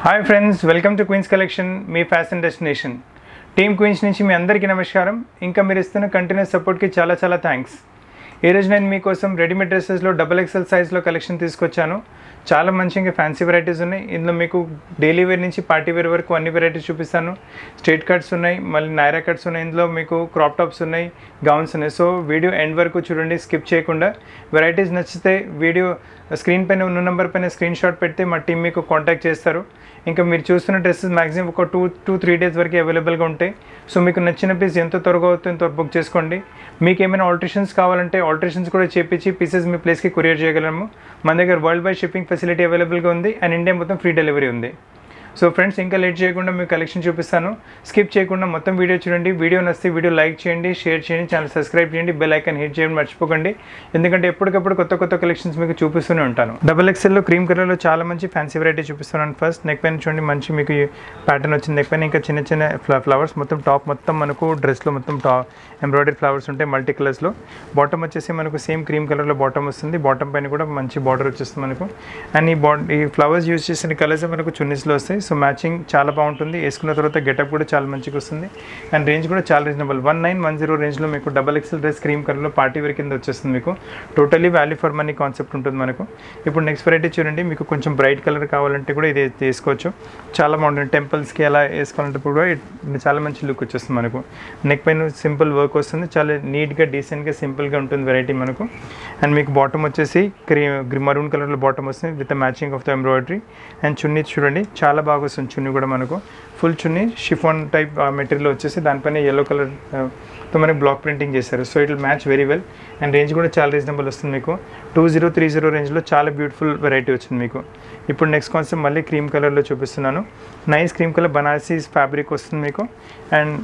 hi friends welcome to Queens collection మీ fashion destination team Queens నుంచి మీ అందరికీ నమస్కారం ఇంకా మీరు ఇస్తున్న కంటిన్యూస్ సపోర్ట్కి చాలా చాలా థ్యాంక్స్ ఈరోజు నేను మీకోసం రెడీమేడ్ డ్రెస్సెస్లో డబుల్ ఎక్సెల్ సైజ్లో కలెక్షన్ తీసుకొచ్చాను చాలా మంచిగా ఫ్యాన్సీ వెరైటీస్ ఉన్నాయి ఇందులో మీకు డైలీ వేర్ నుంచి పార్టీ వేర్ వరకు అన్ని వెరైటీస్ చూపిస్తాను స్ట్రేట్ కట్స్ ఉన్నాయి మళ్ళీ నైరా కట్స్ ఉన్నాయి ఇందులో మీకు క్రాప్ టాప్స్ ఉన్నాయి గౌన్స్ ఉన్నాయి సో వీడియో ఎండ్ వరకు చూడండి స్కిప్ చేయకుండా వెరైటీస్ నచ్చితే వీడియో స్క్రీన్ పైన ఉన్న నెంబర్ పైన స్క్రీన్ షాట్ పెడితే మా టీం మీకు కాంటాక్ట్ చేస్తారు ఇంకా మీరు చూస్తున్న డ్రెస్సెస్ మ్యాక్సిమం ఒక టూ టూ త్రీ డేస్ వరకు అవైలబుల్గా ఉంటాయి సో మీకు నచ్చిన పీస్ ఎంత త్వరగా అవుతుందో అంత బుక్ చేసుకోండి మీకు ఏమైనా ఆల్టరేషన్స్ కావాలంటే ఆల్టరేషన్స్ కూడా చేపించి పీసెస్ మీ ప్లేస్కి కొరియర్ చేయగలము మన దగ్గర వరల్డ్ వైడ్ షిప్పింగ్ ఫెసిలిటీ అవైలబుల్గా ఉంది అండ్ ఇండియా మొత్తం ఫ్రీ డెలివరీ ఉంది సో ఫ్రెండ్స్ ఇంకా లేట్ చేయకుండా మీకు కలెక్షన్ చూపిస్తాను స్కిప్ చేయకుండా మొత్తం వీడియో చూడండి వీడియో నచ్చితే వీడియో లైక్ చేయండి షేర్ చేయండి ఛానల్ సబ్స్క్రైబ్ చేయండి బెల్ ఐకాన్ హిట్ చేయండి మర్చిపోకండి ఎందుకంటే ఎప్పటికప్పుడు కొత్త కొత్త కలెక్షన్స్ మీకు చూపిస్తూనే ఉంటాను డబల్ ఎక్స్ఎల్లో క్రీమ్ కలర్లో చాలా మంచి ఫ్యాన్సీ వెరైటీ చూపిస్తున్నాను ఫస్ట్ నెక్ పైన చూడండి మంచి మీకు ప్యాటర్న్ వచ్చింది నెక్ పైన ఇంకా చిన్న చిన్న ఫ్లవర్స్ మొత్తం టాప్ మొత్తం మనకు డ్రెస్లో మొత్తం టాప్ ఎంబ్రాయిడరీ ఫ్లవర్స్ ఉంటాయి మల్టీ కలర్స్లో బాటమ్ వచ్చేసి మనకు సేమ్ క్రీమ్ కలర్లో బాటమ్ వస్తుంది బాటమ్ పైన కూడా మంచి బార్డర్ వచ్చేస్తుంది మనకు అండ్ ఈ బా ఈ ఫ్లవర్స్ యూజ్ చేసిన కలర్స్ మనకు చున్నీస్లో వస్తాయి సో మ్యాచింగ్ చాలా బాగుంటుంది వేసుకున్న తర్వాత గెటప్ కూడా చాలా మంచిగా వస్తుంది అండ్ రేంజ్ కూడా చాలా reasonable one nine one zero రేంజ్లో మీకు డబల్ ఎక్సెల్ డ్రెస్ క్రీమ్ కలర్లో పార్టీ వేర్ కింద వచ్చేస్తుంది మీకు totally value for money concept ఉంటుంది మనకు ఇప్పుడు నెక్స్ట్ వెరైటీ చూడండి మీకు కొంచెం బ్రైట్ కలర్ కావాలంటే కూడా ఇది తీసుకోవచ్చు చాలా బాగుంటుంది టెంపుల్స్కి అలా వేసుకోవాలంటే కూడా ఇది చాలా మంచి లుక్ వచ్చేస్తుంది మనకు నెక్ పైన సింపుల్ వర్క్ వస్తుంది చాలా నీట్గా డీసెంట్గా సింపుల్గా ఉంటుంది వెరైటీ మనకు అండ్ మీకు బాటమ్ వచ్చేసి క్రీమ్ మరూన్ కలర్లో బాటమ్ వస్తుంది with matching of the embroidery and chunni చూడండి చాలా బాగా వస్తుంది చున్నీ కూడా మనకు full chunni chiffon type material వచ్చేసి దానిపైన ఎల్లో కలర్ తో మనకి బ్లాక్ ప్రింటింగ్ చేశారు so it match very well and range కూడా చాలా రీజనబుల్ వస్తుంది మీకు టూ జీరో త్రీ జీరో రేంజ్లో చాలా బ్యూటిఫుల్ వెరైటీ వచ్చింది మీకు ఇప్పుడు నెక్స్ట్ కాన్సెప్ట్ మళ్ళీ క్రీమ్ కలర్లో చూపిస్తున్నాను nice cream colour Banarasi fabric వస్తుంది మీకు అండ్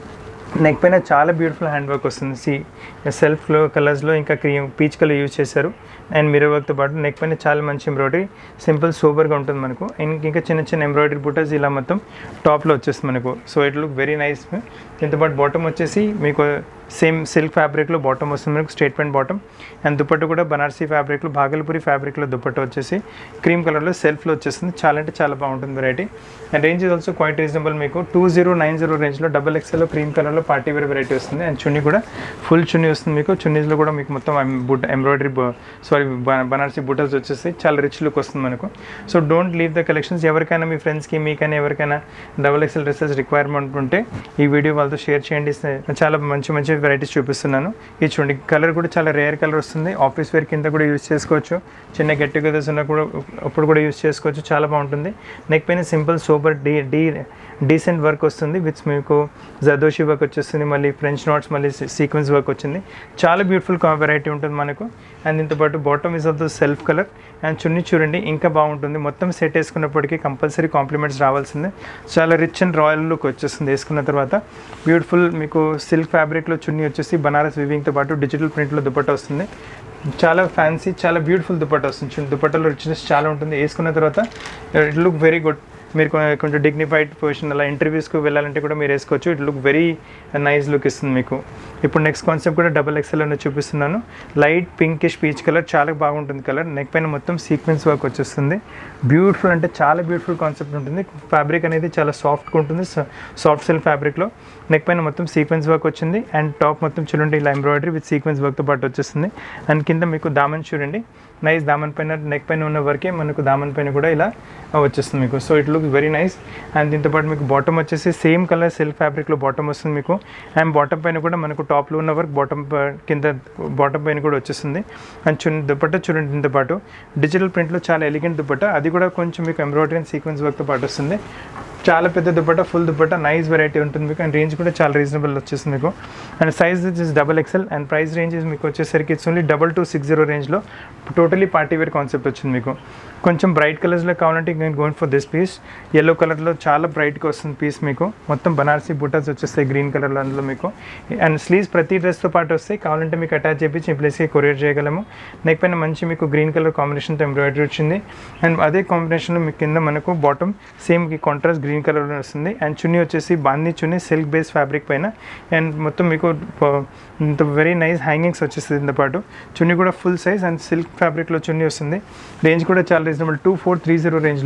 నెక్ పైన చాలా బ్యూటిఫుల్ హ్యాండ్ వర్క్ వస్తుంది సి సెల్ఫ్ కలర్స్లో ఇంకా క్రీమ్ పీచ్ కలర్ యూజ్ చేశారు అండ్ మిర్రర్ వర్క్తో పాటు నెక్ పైన చాలా మంచి ఎంబ్రాయిడరీ సింపుల్ సూపర్గా ఉంటుంది మనకు ఇంక- ఇంకా చిన్న చిన్న ఎంబ్రాయిడరీ బుటర్స్ ఇలా మొత్తం టాప్లో వచ్చేస్తుంది మనకు so it look very nice దీంతో పాటు బాటమ్ వచ్చేసి మీకు సేమ్ సిల్క్ ఫ్యాబ్రిక్లో బాటమ్ వస్తుంది మనకు state pant bottom and dupatta కూడా బనారసీ ఫ్యాబ్రిక్లో భాగల్పూరి ఫ్యాబ్రిక్లో దుపట్టు వచ్చేసి క్రీమ్ కలర్లో సెల్ఫ్లో వచ్చేస్తుంది చాలా అంటే చాలా బాగుంటుంది variety and range is also quite reasonable మీకు టూ జీరో నైన్ జీరో రేంజ్లో డబల్ ఎక్స్ఎల్లో క్రీమ్ కలర్లో పార్టీ వేర్ వెరైటీ వస్తుంది అండ్ చున్నీ కూడా ఫుల్ చున్నీ వస్తుంది మీకు చున్నీస్లో కూడా మీకు మొత్తం బుట్ ఎంబ్రాయిడరీ సారీ బనారసీ బుటర్స్ వచ్చేసి చాలా రిచ్ లుక్ వస్తుంది మనకు so don't leave the collections ఎవరికైనా మీ ఫ్రెండ్స్కి మీకైనా ఎవరికైనా డబల్ ఎక్స్ఎల్ డ్రెస్సెస్ రిక్వైర్మెంట్ ఉంటే ఈ వీడియో వాళ్ళతో షేర్ చేయండి చాలా మంచి మంచి వెరైటీస్ చూపిస్తున్నాను ఇది చూడండి కలర్ కూడా చాలా రేర్ కలర్ వస్తుంది ఆఫీస్ వేర్ కింద కూడా యూస్ చేసుకోవచ్చు చిన్న గెట్ టుగెదర్స్ ఉన్న కూడా అప్పుడు కూడా యూస్ చేసుకోవచ్చు చాలా బాగుంటుంది నెక్ పైన సింపుల్ సూపర్ డీ డీ డీసెంట్ వర్క్ వస్తుంది విత్ మీకు జదోషి వర్క్ వచ్చేస్తుంది మళ్ళీ ఫ్రెంచ్ నోట్స్ మళ్ళీ సీక్వెన్స్ వర్క్ వచ్చింది చాలా బ్యూటిఫుల్ వెరైటీ ఉంటుంది మనకు అండ్ దీంతో పాటు bottom is of the self colour and chunni చూడండి ఇంకా బాగుంటుంది మొత్తం సెట్ వేసుకున్నప్పటికీ కంపల్సరీ కాంప్లిమెంట్స్ రావాల్సిందే చాలా రిచ్ అండ్ రాయల్ లుక్ వచ్చేస్తుంది వేసుకున్న తర్వాత బ్యూటిఫుల్ మీకు సిల్క్ ఫ్యాబ్రిక్లో చున్నీ వచ్చేసి బనారస్ వివింగ్తో పాటు డిజిటల్ ప్రింట్లో దుపట్టా వస్తుంది చాలా ఫ్యాన్సీ చాలా బ్యూటిఫుల్ దుపట్టా వస్తుంది చూడండి దుపట్టాలో రిచ్నెస్ చాలా ఉంటుంది వేసుకున్న తర్వాత ఇట్ లుక్ వెరీ గుడ్ మీరు కొ- కొంచెం డిగ్నిఫైడ్ పొజిషన్ అలా ఇంటర్వ్యూస్కి వెళ్ళాలంటే కూడా మీరు వేసుకోవచ్చు it look very nice look ఇస్తుంది మీకు ఇప్పుడు నెక్స్ట్ కాన్సెప్ట్ కూడా డబల్ ఎక్స్ఎల్ అని చూపిస్తున్నాను లైట్ పింకిష్ పీచ్ కలర్ చాలా బాగుంటుంది కలర్ నెక్ పైన మొత్తం సీక్వెన్స్ వర్క్ వచ్చేస్తుంది బ్యూటిఫుల్ అంటే చాలా బ్యూటిఫుల్ కాన్సెప్ట్ ఉంటుంది ఫ్యాబ్రిక్ అనేది చాలా సాఫ్ట్గా ఉంటుంది సాఫ్ట్ సిల్క్ ఫ్యాబ్రిక్లో నెక్ పైన మొత్తం సీక్వెన్స్ వర్క్ వచ్చింది అండ్ టాప్ మొత్తం చూడండి ఇలా ఎంబ్రాయిడరీ విత్ సీక్వెన్స్ వర్క్తో పాటు వచ్చేస్తుంది అండ్ కింద మీకు దామన్ చూడండి నైస్ దామన్ పైన నెక్ పైన ఉన్న వర్కే మనకు దామన్ పైన కూడా ఇలా వచ్చేస్తుంది మీకు so it look very nice and దీంతో పాటు మీకు బాటమ్ వచ్చేసి సేమ్ కలర్ సిల్క్ ఫ్యాబ్రిక్లో బాటమ్ వస్తుంది మీకు అండ్ బాటమ్ పైన కూడా మనకు టాప్లో ఉన్న వర్క్ బాటమ్ కింద బాటమ్ పైన కూడా వచ్చేస్తుంది అండ్ చున్ దుపట్ట చూడండి దీంతో పాటు డిజిటల్ ప్రింట్లో చాలా ఎలిగెంట్ దుపట్ట అది కూడా కొంచెం మీకు ఎంబ్రాయిడరీ అండ్ సీక్వెన్స్ వర్క్తో పాటు వస్తుంది చాలా పెద్ద dupatta full dupatta nice variety ఉంటుంది మీకు అండ్ రేంజ్ కూడా చాలా రీజనబుల్ వచ్చేస్తుంది మీకు and size is double XL and price range మీకు వచ్చేసరికి it's only double two six zero రేంజ్లో టోటలీ పార్టీ వేర్ కాన్సెప్ట్ వచ్చింది మీకు కొంచెం బ్రైట్ కలర్స్లో కావాలంటే నేను going for this piece yellow కలర్లో చాలా బ్రైట్గా వస్తుంది పీస్ మీకు మొత్తం బనారసీ బుటాస్ వచ్చేస్తాయి గ్రీన్ కలర్లో అందులో మీకు అండ్ స్లీవ్స్ ప్రతి డ్రెస్తో పాటు వస్తాయి కావాలంటే మీకు అటాచ్ చేపించి ఈ ప్లేస్కి కొరియర్ చేయగలము నెక్ పైన మంచి మీకు గ్రీన్ కలర్ కాంబినేషన్తో ఎంబ్రాయిడరీ వచ్చింది అండ్ అదే కాంబినేషన్లో మీకు కింద మనకు బాటమ్ సేమ్ కాంట్రాస్ట్ గ్రీన్ కలర్లో వస్తుంది అండ్ చున్నీ వచ్చేసి బాందీ చున్నీ సిల్క్ బేస్ ఫ్యాబ్రిక్ పైన అండ్ మొత్తం మీకు ఇంత వెరీ నైస్ హ్యాంగింగ్స్ వచ్చేస్తుంది దీంతో పాటు చున్నీ కూడా ఫుల్ సైజ్ అండ్ సిల్క్ ఫ్యాబ్రిక్లో చున్నీ వస్తుంది రేంజ్ కూడా చాలా reasonable two four three zero రేంజ్లో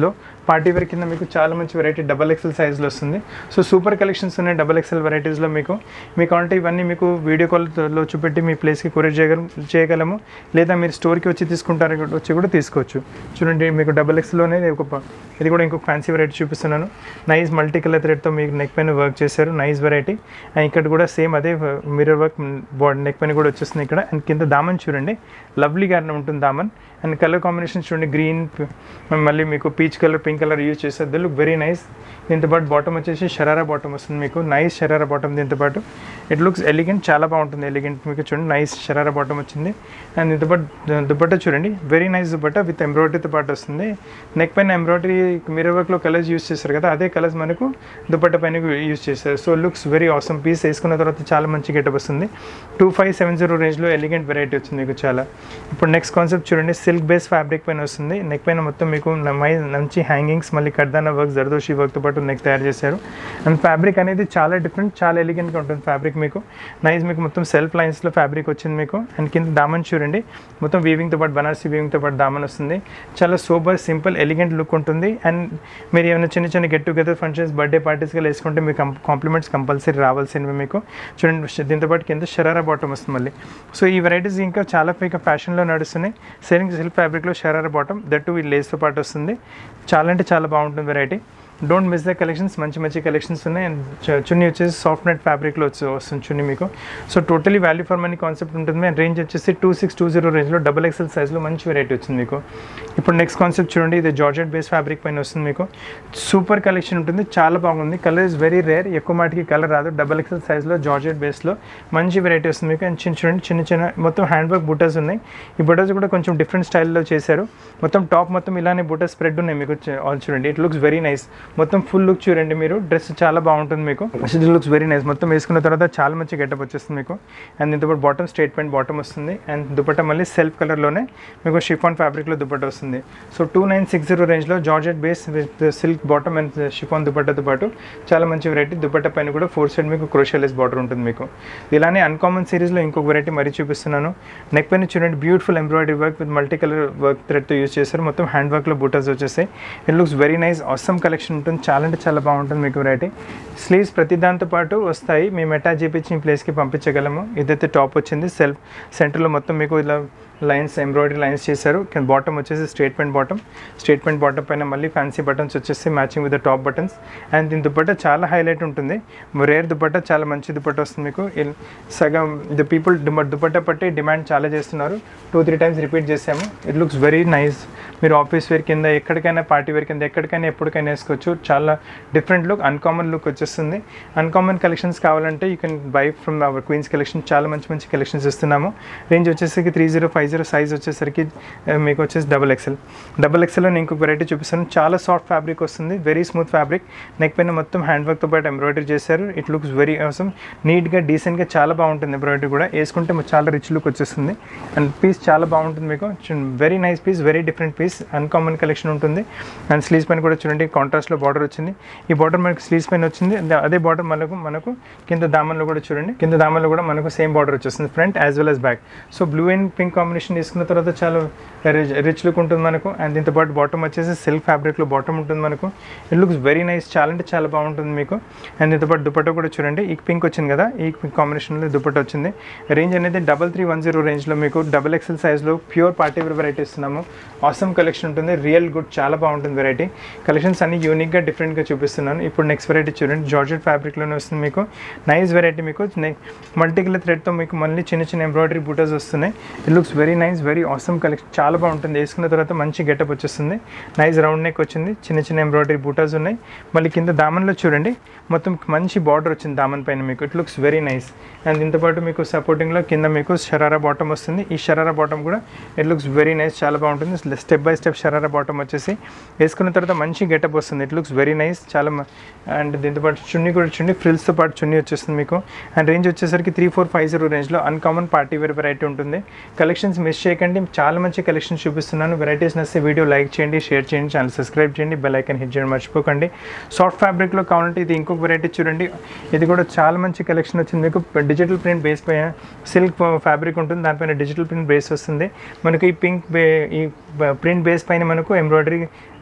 పార్టీ వేర్ కింద మీకు చాలా మంచి వెరైటీ డబల్ ఎక్సెల్ సైజ్లో వస్తుంది సో సూపర్ కలెక్షన్స్ ఉన్నాయి డబల్ ఎక్సెల్ వెరైటీస్లో మీకు మీకు అంటే ఇవన్నీ మీకు వీడియో కాల్లో చూపెట్టి మీ ప్లేస్కి కొరియర్ చేయగలం చేయగలము లేదా మీరు స్టోర్కి వచ్చి తీసుకుంటారు వచ్చి కూడా తీసుకోవచ్చు చూడండి మీకు డబల్ ఎక్స్లోనే ఒక ప- ఇది కూడా ఇంకొక ఫ్యాన్సీ వెరైటీ చూపిస్తున్నాను నైస్ మల్టీ కలర్ థ్రెడ్తో మీకు నెక్ పైన వర్క్ చేశారు నైస్ వెరైటీ అండ్ ఇక్కడ కూడా సేమ్ అదే మిర్రర్ వర్క్ బాడీ నెక్ పైన కూడా వచ్చేస్తుంది ఇక్కడ అండ్ కింద దామన్ చూడండి లవ్లీగా ఉంటుంది దామన్ అండ్ కలర్ కాంబినేషన్ చూడండి గ్రీన్ మళ్ళీ మీకు peach colour pink colour use చేస్తారు ది లుక్ వెరీ నైస్ దీంతో పాటు బాటమ్ వచ్చేసి షరారా బాటమ్ వస్తుంది మీకు నైస్ షరారా బాటమ్ దీంతో పాటు ఇట్ లుక్స్ ఎలిగెంట్ చాలా బాగుంటుంది ఎలిగెంట్ మీకు చూడండి నైస్ షరారా బాటమ్ వచ్చింది అండ్ దీంతో పాటు దుపట్టా చూడండి వెరీ నైస్ దుపట్టా విత్ ఎంబ్రాయిడరీతో పాటు వస్తుంది నెక్ పైన ఎంబ్రాయిడరీ మిర్రర్ వర్క్లో కలర్స్ యూస్ చేస్తారు కదా అదే కలర్స్ మనకు దుపట్టా పైన యూస్ చేస్తారు so looks very awesome piece వేసుకున్న తర్వాత చాలా మంచి గెటప్ వస్తుంది టూ ఫైవ్ సెవెన్ జీరో రేంజ్లో ఎలిగెంట్ వెరైటీ వచ్చింది మీకు చాలా ఇప్పుడు నెక్స్ట్ కాన్సెప్ట్ చూడండి సిల్క్ బేస్ ఫ్యాబ్రిక్ పైన వస్తుంది నెక్ పైన మొత్తం మీకు నమై మంచి హ్యాంగింగ్స్ మళ్ళీ కడ్దానా వర్క్ జర్దోషి వర్క్తో పాటు నెక్ తయారు చేశారు అండ్ ఫ్యాబ్రిక్ అనేది చాలా డిఫరెంట్ చాలా ఎలిగెంట్గా ఉంటుంది ఫ్యాబ్రిక్ మీకు నైస్ మీకు మొత్తం సెల్ఫ్ లైన్స్లో ఫ్యాబ్రిక్ వచ్చింది మీకు అండ్ కింద దామన్ చూడండి మొత్తం వీవింగ్తో పాటు బనారసి వీవింగ్తో పాటు దామన్ వస్తుంది చాలా సూపర్ సింపుల్ ఎలిగెంట్ లుక్ ఉంటుంది అండ్ మీరు ఏమైనా చిన్న చిన్న గెట్ టుగెదర్ ఫంక్షన్స్ బర్త్డే పార్టీస్గా వేసుకుంటే మీకు కాంప్లిమెంట్స్ కంపల్సరీ రావాల్సినవి మీకు చూడండి దీంతో పాటు కింద షరారా బాటమ్ వస్తుంది మళ్ళీ సో ఈ వెరైటీస్ ఇంకా చాలా పైగా ఫ్యాషన్లో నడుస్తున్నాయి సేలింగ్ సిల్క్ ఫ్యాబ్రిక్లో షరారా బాటమ్ దట్ ఈ లేస్తో పాటు వస్తుంది చాలా అంటే చాలా బాగుంటుంది variety don't miss the collections మంచి మంచి కలెక్షన్స్ ఉన్నాయి అండ్ చ- చున్నీ వచ్చేసి సాఫ్ట్ నెట్ ఫ్యాబ్రిక్లో వచ్చి వస్తుంది చున్నీ మీకు so totally value for money concept ఉంటుంది అండ్ రేంజ్ వచ్చేసి టూ సిక్స్ టూ జీరో రేంజ్లో డబల్ ఎక్సెల్ సైజ్లో మంచి వెరైటీ వచ్చింది మీకు ఇప్పుడు నెక్స్ట్ కాన్సెప్ట్ చూడండి ఇది జార్జెట్ బేస్ ఫ్యాబ్రిక్ పైన వస్తుంది మీకు సూపర్ కలెక్షన్ ఉంటుంది చాలా బాగుంది కలర్ ఇస్ వెరీ రేర్ ఎక్కువ మాటికి కలర్ రాదు డబల్ ఎక్సెల్ సైజ్లో జార్జెట్ బేస్లో మంచి వెరైటీ వస్తుంది మీకు అండ్ చిన్న చూడండి చిన్న చిన్న మొత్తం హ్యాండ్ వర్క్ బుటాస్ ఉన్నాయి ఈ బుటాస్ కూడా కొంచెం డిఫరెంట్ స్టైల్లో చేశారు మొత్తం టాప్ మొత్తం ఇలానే బుటా స్ప్రెడ్ ఉన్నాయి మీకు చ- ఆల్ చూడండి ఇట్ లుక్స్ వెరీ నైస్ మొత్తం ఫుల్ లుక్ చూడండి మీరు డ్రెస్ చాలా బాగుంటుంది మీకు ఇట్ లుక్స్ వెరీ నైస్ మొత్తం వేసుకున్న తర్వాత చాలా మంచి గెటప్ వచ్చేస్తుంది మీకు అండ్ దీంతో పాటు బాటమ్ స్ట్రేట్ పాయింట్ బాటమ్ వస్తుంది అండ్ దుపట్టా మళ్ళీ సెల్ఫ్ కలర్లోనే మీకు షిఫాన్ ఫ్యాబ్రిక్లో దుపట్టా వస్తుంది so two nine six zero రేంజ్లో georgette base with silk bottom and chiffon దుపట్టాతో పాటు చాలా మంచి వెరైటీ దుపట్టా పైన కూడా ఫోర్ సైడ్ మీకు క్రోషియలెస్ బార్డర్ ఉంటుంది మీకు ఇలానే అన్కామన్ సిరీస్లో ఇంకొక వెరైటీ మరీ చూపిస్తున్నాను నెక్ పైన చూడండి beautiful embroidery work with multi colour work థ్రెడ్తో యూస్ చేశారు మొత్తం హ్యాండ్ వర్క్లో బూటాస్ వచ్చేసాయి ఇట్ లుక్స్ వెరీ నైస్ అవసరం కలెక్షన్ ఉంటుంది చాలా అంటే చాలా బాగుంటుంది మీకు వెరైటీ స్లీవ్స్ ప్రతి దాంతో పాటు వస్తాయి మేము అటాచ్ చేపించి ఈ ప్లేస్కి పంపించగలము ఇదైతే టాప్ వచ్చింది సెల్ఫ్ సెంటర్లో మొత్తం మీకు ఇలా లైన్స్ ఎంబ్రాయిడరీ లైన్స్ చేశారు బాటమ్ వచ్చేసి straight point bottom straight point bottom పైన మళ్ళీ ఫ్యాన్సీ బటన్స్ వచ్చేసి matching with top buttons and దీని దుపట్టా చాలా హైలైట్ ఉంటుంది రేర్ దుపట్టా చాలా మంచి దుపట్టా వస్తుంది మీకు ఇల్- సగం ద పీపుల్ దుపట్టా పట్టి డిమాండ్ చాలా చేస్తున్నారు టూ త్రీ టైమ్స్ రిపీట్ చేసాము ఇట్ లుక్స్ వెరీ నైస్ మీరు ఆఫీస్ వేర్ కింద ఎక్కడికైనా పార్టీ వేర్ కింద ఎక్కడికైనా ఎప్పటికైనా వేసుకోవచ్చు చాలా డిఫరెంట్ లుక్ అన్కామన్ లుక్ వచ్చేస్తుంది అన్కామన్ కలెక్షన్స్ కావాలంటే you can buy from our Queens collection చాలా మంచి మంచి కలెక్షన్స్ ఇస్తున్నాము రేంజ్ వచ్చేసరికి three zero five zero size వచ్చేసరికి ఆ, మీకు వచ్చేసి డబల్ ఎక్సెల్ డబల్ ఎక్సెల్లో నేను ఇంకొక వెరైటీ చూపిస్తాను చాలా సాఫ్ట్ ఫ్యాబ్రిక్ వస్తుంది వెరీ స్మూత్ ఫ్యాబ్రిక్ నెక్ పైన మొత్తం హ్యాండ్ వర్క్తో పాటు ఎంబ్రాయిడరీ చేశారు ఇట్ లుక్స్ వెరీ అవసరం నీట్గా డీసెంట్గా చాలా బాగుంటుంది ఎంబ్రాయిడరీ కూడా వేసుకుంటే మీకు చాలా రిచ్ లుక్ వచ్చేస్తుంది అండ్ పీస్ చాలా బాగుంటుంది మీకు very nice piece very different piece uncommon collection ఉంటుంది అండ్ స్లీవ్స్ పైన కూడా చూడండి కాంట్రాస్ట్లో బార్డర్ వచ్చింది ఈ బార్డర్ మనకి స్లీవ్స్ పైన వచ్చింది ద- అదే బార్డర్ మనకు మనకు కింద దామన్లో కూడా చూడండి కింద దామన్లో కూడా మనకు సేమ్ బార్డర్ వచ్చేస్తుంది front as well as back so blue and pink combination తీసుకున్న తర్వాత చాలా రిచ్ లుక్ ఉంటుంది మనకు అండ్ దీంతో పాటు బాటమ్ వచ్చేసి సిల్క్ ఫ్యాబ్రిక్లో బాటమ్ ఉంటుంది మనకు ఇట్ లుక్స్ వెరీ నైస్ చాలా అంటే చాలా బాగుంటుంది మీకు అండ్ దీంతో పాటు దుపట్టా కూడా చూడండి ఈ పింక్ వచ్చింది కదా ఈ పింక్ కాంబినేషన్లో దుపట్టా వచ్చింది రేంజ్ అనేది డబల్ త్రీ వన్ జీరో రేంజ్లో మీకు డబల్ ఎక్సెల్ సైజ్లో ప్యూర్ పార్టీ వేర్ వెరైటీ ఇస్తున్నాము ఆసమ్ కలెక్షన్ ఉంటుంది రియల్ గుడ్ చాలా బాగుంటుంది వెరైటీ కలెక్షన్స్ అన్ని యూనిక్గా డిఫరెంట్గా చూపిస్తున్నాను ఇప్పుడు నెక్స్ట్ వెరైటీ చూడండి జార్జెట్ ఫ్యాబ్రిక్లోనే వస్తుంది మీకు నైస్ వెరైటీ మీకు మల్టీ కలర్ థ్రెడ్తో మీకు మళ్ళీ చిన్న చిన్న ఎంబ్రాయిడరీ బూటాస్ వస్తున్నాయి it looks very nice very awesome collection చాలా బాగుంటుంది వేసుకున్న తర్వాత మంచి గెటప్ వచ్చేస్తుంది నైస్ రౌండ్ నెక్ వచ్చింది చిన్న చిన్న ఎంబ్రాయిడరీ బూటాస్ ఉన్నాయి మళ్ళీ కింద దామన్లో చూడండి మొత్తం మంచి బార్డర్ వచ్చింది దామన్ పైన మీకు it looks very nice and దీంతో పాటు మీకు సపోర్టింగ్లో కింద మీకు షరారా బాటమ్ వస్తుంది ఈ షరారా బాటమ్ కూడా ఇట్ లుక్స్ వెరీ నైస్ చాలా బాగుంటుంది step by step sharara bottom వచ్చేసి వేసుకున్న తర్వాత మంచి గెటప్ వస్తుంది ఇట్ లుక్స్ వెరీ నైస్ చాలా అండ్ దీంతో పాటు చున్నీ కూడా చున్నీ ఫ్రిల్స్తో పాటు చున్నీ వచ్చేస్తుంది మీకు అండ్ రేంజ్ వచ్చేసరికి త్రీ ఫోర్ ఫైవ్ జీరో రేంజ్లో అన్కామన్ పార్టీ వేర్ వెరైటీ ఉంటుంది కలెక్షన్స్ మిస్ చేయకండి చాలా మంచి కలెక్షన్స్ చూపిస్తున్నాను వెరైటీస్ నచ్చితే వీడియో లైక్ చేయండి షేర్ చేయండి ఛానల్ సబ్స్క్రైబ్ చేయండి బెల్ ఐకన్ హిట్ చేయడం మర్చిపోకండి సాఫ్ట్ ఫ్యాబ్రిక్లో కావాలంటే ఇది ఇంకొక వెరైటీ చూడండి ఇది కూడా చాలా మంచి కలెక్షన్ వచ్చింది మీకు డిజిటల్ ప్రింట్ బేస్ పైన సిల్క్ ఫ్యాబ్రిక్ ఉంటుంది దానిపైన డిజిటల్ ప్రింట్ బేస్ వస్తుంది మనకు ఈ పింక్ బే ఈ ప్రింట్ బేస్ పైన మనకు ఎంబ్రాయిడరీ